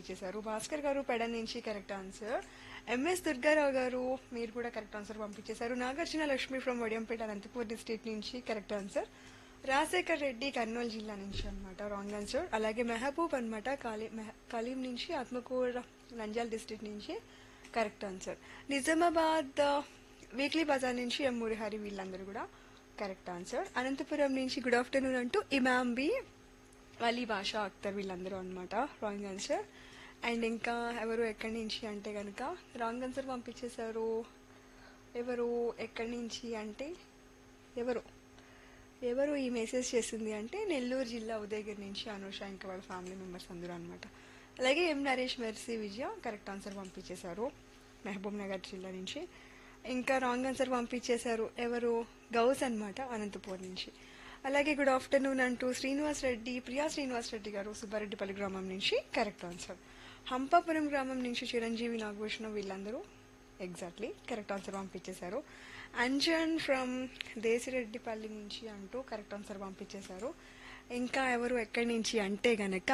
పంపించేశారు భాస్కర్ గారు పెడ నుంచి కరెక్ట్ ఆన్సర్ ఎంఎస్ దుర్గారావు గారు మీరు కూడా కరెక్ట్ ఆన్సర్ పంపించేశారు నాగార్జున లక్ష్మి ఫ్రమ్ వడియంపేట అనంతపూర్ డిస్ట్రిక్ట్ నుంచి కరెక్ట్ ఆన్సర్ రాజశేఖర్ రెడ్డి కర్నూలు జిల్లా నుంచి అన్నమాట రాంగ్ ఆన్సర్ అలాగే మెహబూబ్ అనమాట కాలి మెహ- కలీం నుంచి ఆత్మకూర నంజాల్ డిస్ట్రిక్ట్ నుంచి కరెక్ట్ ఆన్సర్ నిజామాబాద్ వీక్లీ బజార్ నుంచి ఎం మురిహరి వీళ్ళందరూ కూడా కరెక్ట్ ఆన్సర్ అనంతపురం నుంచి గుడ్ ఆఫ్టర్నూన్ అంటూ ఇమామ్ బి అలీ బాషా అఖ్తర్ వీళ్ళందరూ అనమాట రాంగ్ ఆన్సర్ అండ్ ఇంకా ఎవరు ఎక్కడి నుంచి అంటే కనుక రాంగ్ ఆన్సర్ పంపించేశారు ఎవరు ఎక్కడి నుంచి అంటే ఎవరు ఎవరు ఈ మెసేజ్ చేసింది అంటే నెల్లూరు జిల్లా ఉదయగిరి నుంచి అనుష ఇంకా వాళ్ళ ఫ్యామిలీ మెంబర్స్ అందరూ అనమాట అలాగే M Naresh Mercy Vijaya correct answer పంపించేశారు మహబూబ్ నగర్ జిల్లా నుంచి ఇంకా రాంగ్ ఆన్సర్ పంపించేశారు ఎవరు గౌస్ అన్నమాట అనంతపూర్ నుంచి అలాగే గుడ్ ఆఫ్టర్నూన్ అంటూ శ్రీనివాస్ రెడ్డి ప్రియా శ్రీనివాస్ రెడ్డి గారు సుబ్బారెడ్డిపల్లి గ్రామం నుంచి కరెక్ట్ ఆన్సర్ హంపాపురం గ్రామం నుంచి చిరంజీవి నాగభూషణం వీళ్ళందరూ ఎగ్జాక్ట్లీ కరెక్ట్ ఆన్సర్ పంపించేశారు అంజన్ ఫ్రమ్ దేశిరెడ్డిపల్లి నుంచి అంటూ కరెక్ట్ ఆన్సర్ పంపించేశారు ఇంకా ఎవరు ఎక్కడి నుంచి అంటే గనక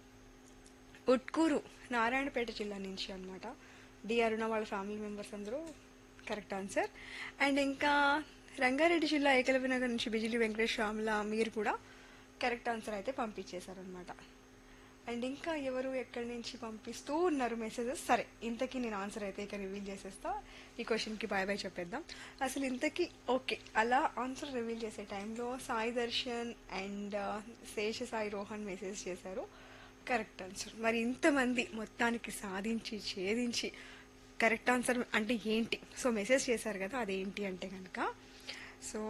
ఉట్కూరు నారాయణపేట జిల్లా నుంచి అనమాట డి అరుణ వాళ్ళ ఫ్యామిలీ మెంబర్స్ అందరూ కరెక్ట్ ఆన్సర్ అండ్ ఇంకా రంగారెడ్డి జిల్లా ఏకలవ్య నగర్ నుంచి బిజిలి వెంకటేష్ శ్యామల మీరు కూడా కరెక్ట్ ఆన్సర్ అయితే పంపించేశారనమాట అండ్ ఇంకా ఎవరు ఎక్కడి నుంచి పంపిస్తూ ఉన్నారు మెసేజెస్ సరే ఇంతకీ నేను ఆన్సర్ అయితే ఇక రివీల్ చేసేస్తా ఈ క్వశ్చన్కి బాయ్ బాయ్ చెప్పేద్దాం అసలు ఇంతకీ ఓకే అలా ఆన్సర్ రివీల్ చేసే టైంలో సాయి దర్శన్ అండ్ శేష సాయి రోహన్ మెసేజ్ చేశారు కరెక్ట్ ఆన్సర్ మరి ఇంతమంది మొత్తానికి సాధించి ఛేదించి కరెక్ట్ ఆన్సర్ అంటే ఏంటి సో మెసేజ్ చేశారు కదా అదేంటి అంటే కనుక సో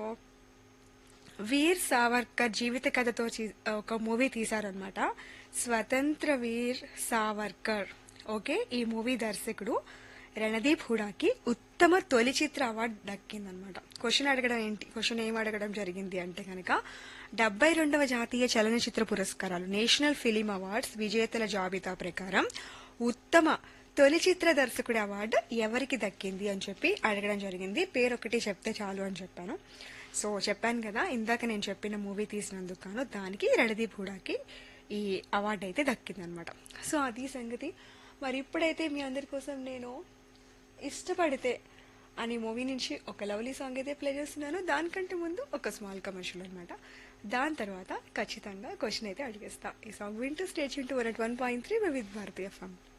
వీర్ సావర్కర్ జీవిత కథతో చీ- ఒక మూవీ తీశారనమాట స్వతంత్ర వీర్ సావర్కర్ ఓకే ఈ మూవీ దర్శకుడు రణదీప్ హుడాకి ఉత్తమ తొలి చిత్ర అవార్డు దక్కిందనమాట క్వశ్చన్ అడగడం ఏంటి క్వశ్చన్ ఏం అడగడం జరిగింది అంటే కనుక డెబ్బై రెండవ జాతీయ చలనచిత్ర పురస్కారాలు నేషనల్ ఫిలిం అవార్డ్స్ విజేతల జాబితా ప్రకారం ఉత్తమ తొలి చిత్ర దర్శకుడి అవార్డు ఎవరికి దక్కింది అని చెప్పి అడగడం జరిగింది పేరు ఒకటి చెప్తే చాలు అని చెప్పాను సో చెప్పాను కదా ఇందాక నేను చెప్పిన మూవీ తీసినందుకు గాను దానికి రణదీప్ హుడాకి ఈ అవార్డు అయితే దక్కిందనమాట సో అది సంగతి మరి ఇప్పుడైతే మీ అందరి కోసం నేను ఇష్టపడితే అనే మూవీ నుంచి ఒక లవ్లీ సాంగ్ అయితే ప్లే చేస్తున్నాను దానికంటే ముందు ఒక స్మాల్ కమర్షియల్ అనమాట దాని తర్వాత ఖచ్చితంగా క్వశ్చన్ అయితే అడిగేస్తా ఈ సాంగ్ వింటూ stage into one one point three with Bharatiya form